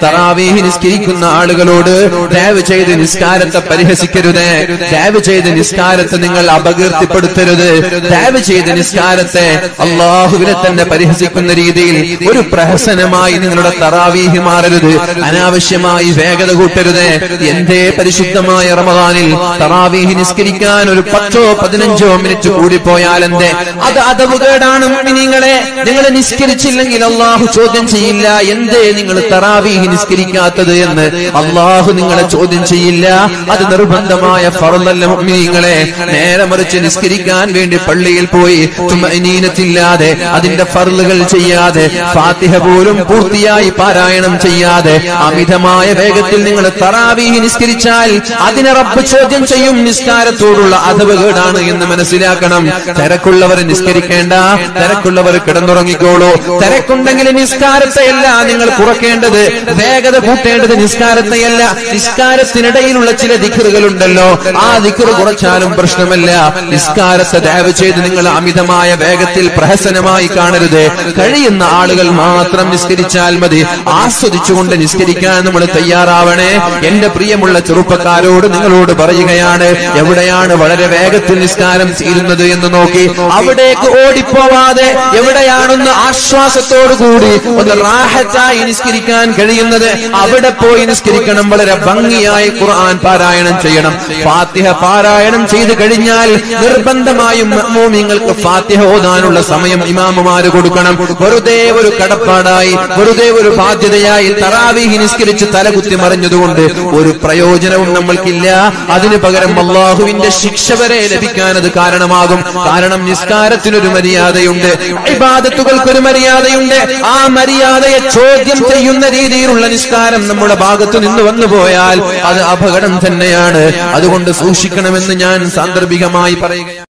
തറാവീഹ് നിസ്കരിക്കുന്ന ആളുകളോട് ദയവ് ചെയ്ത് നിസ്കാരത്തെ പരിഹസിക്കരുത് ദയവ് ചെയ്ത് നിസ്കാരത്തെ നിങ്ങൾ അപകീർത്തിപ്പെടുത്തരുത് ദയവ് ചെയ്ത് നിസ്കാരത്തെ അള്ളാഹുവിനെ തന്നെ പരിഹസിക്കുന്ന രീതിയിൽ ഒരു പ്രഹസനമായി നിങ്ങളുടെ തറാവീഹ് മാറരുത് അനാവശ്യമായി വേഗത കൂട്ടരുത് എന്തേ പരിശുദ്ധമായ റമദാനിൽ തറാവീഹ് നിസ്കരിക്കാൻ ഒരു പത്തോ പതിനഞ്ചോ മിനിറ്റ് കൂടിപ്പോയാൽ എന്തേ അത് അതവുകേടാണ് നിങ്ങളെ നിങ്ങൾ നിസ്കരിച്ചില്ലെങ്കിൽ അള്ളാഹു ചോദ്യം ചെയ്യില്ല എന്തേ നിങ്ങൾ തറാവീഹ് നിസ്കരിക്കാത്തത് എന്ന് അള്ളാഹു നിങ്ങളെ ചോദ്യം ചെയ്യില്ല അത് നിർബന്ധമായ ഫറലല്ല മുഅ്മിനീങ്ങളെ നേരെ മറിച്ച് നിസ്കരിക്കാൻ വേണ്ടി പള്ളിയിൽ പോയി തുമഅനീനത്തില്ലാതെ അതിന്റെ ഫർളുകൾ ചെയ്യാതെ ഫാത്തിഹ പോലും പൂർത്തിയായി പാരായണം ചെയ്യാതെ അമിതമായ വേഗത്തിൽ നിങ്ങൾ തറാവീഹ് നിസ്കരിച്ചാൽ അതിനെ റബ്ബ് ചോദ്യം ചെയ്യും നിസ്കാരത്തോടുള്ള അതവുകേടാണ് എന്ന് മനസ്സിലാക്കണം തിരക്കുള്ളവർ നിസ്കരിക്കേണ്ട തിരക്കുള്ളവർ കിടന്നുറങ്ങിക്കോളൂ തിരക്കുണ്ടെങ്കിൽ നിസ്കാരത്തെയല്ല നിങ്ങൾ കുറയ്ക്കേണ്ടത് വേഗത കൂട്ടേണ്ടത് നിസ്കാരത്തെയല്ല നിസ്കാരത്തിനിടയിലുള്ള ചില ദിക്കറുകളുണ്ടല്ലോ ആ ദിക്കറ് കുറച്ചാലും പ്രശ്നമല്ല നിസ്കാരത്തെ ദയവ് ചെയ്ത് നിങ്ങൾ അമിതമായ വേഗത്തിൽ പ്രഹസനമായി കാണരുത് കഴിയുന്ന ആളുകൾ മാത്രം നിസ്കരിച്ചാൽ മതി ആസ്വദിച്ചുകൊണ്ട് നിസ്കരിക്കാൻ നമ്മൾ തയ്യാറാവണേ എന്റെ പ്രിയമുള്ള ചെറുപ്പക്കാരോട് നിങ്ങളോട് പറയുകയാണ് എവിടെയാണ് വളരെ വേഗത്തിൽ നിസ്കാരം തീരുന്നത് എന്ന് നോക്കി അവിടേക്ക് ഓടിപ്പോവാതെ എവിടെയാണെന്ന് ആശ്വാസത്തോടു കൂടി ഒന്ന് റാഹത്തായി നിസ്കരിക്കാൻ കഴിയുന്നത് അവിടെ പോയി നിസ്കരിക്കണം വളരെ ഭംഗിയായി ഖുർആൻ പാരായണം ചെയ്യണം ഫാത്തിഹ പാരായണം ചെയ്തു കഴിഞ്ഞാൽ നിർബന്ധമായും മഅ്മൂമിങ്ങൾക്ക് ഫാത്തിഹ ഓതാനുള്ള സമയം ഇമാമുമാര് കൊടുക്കണം വെറുതെ ഒരു കടപ്പാടായി വെറുതെ ഒരു ബാധ്യതയായി തറാവീഹ് നിസ്കരിച്ച് തലകുത്തി മറിഞ്ഞതുകൊണ്ട് ഒരു പ്രയോജനവും നമ്മൾക്കില്ല അതിനു പകരം അള്ളാഹുവിന്റെ ശിക്ഷ വരെ ലഭിക്കാൻ അത് കാരണമാകും കാരണം നിസ്കാരത്തിനൊരു മര്യാദയുണ്ട് ഇബാദത്തുകൾക്കൊരു മര്യാദയുണ്ട് ആ മര്യാദയെ ചോദ്യം ചെയ്യുന്ന രീതിയിലുള്ള നിസ്കാരം നമ്മുടെ ഭാഗത്ത് നിന്ന് വന്നു പോയാൽ അത് അപകടം തന്നെയാണ് അതുകൊണ്ട് സൂക്ഷിക്കണമെന്ന് ഞാൻ സാന്ദർഭികമായി പറയുകയാണ്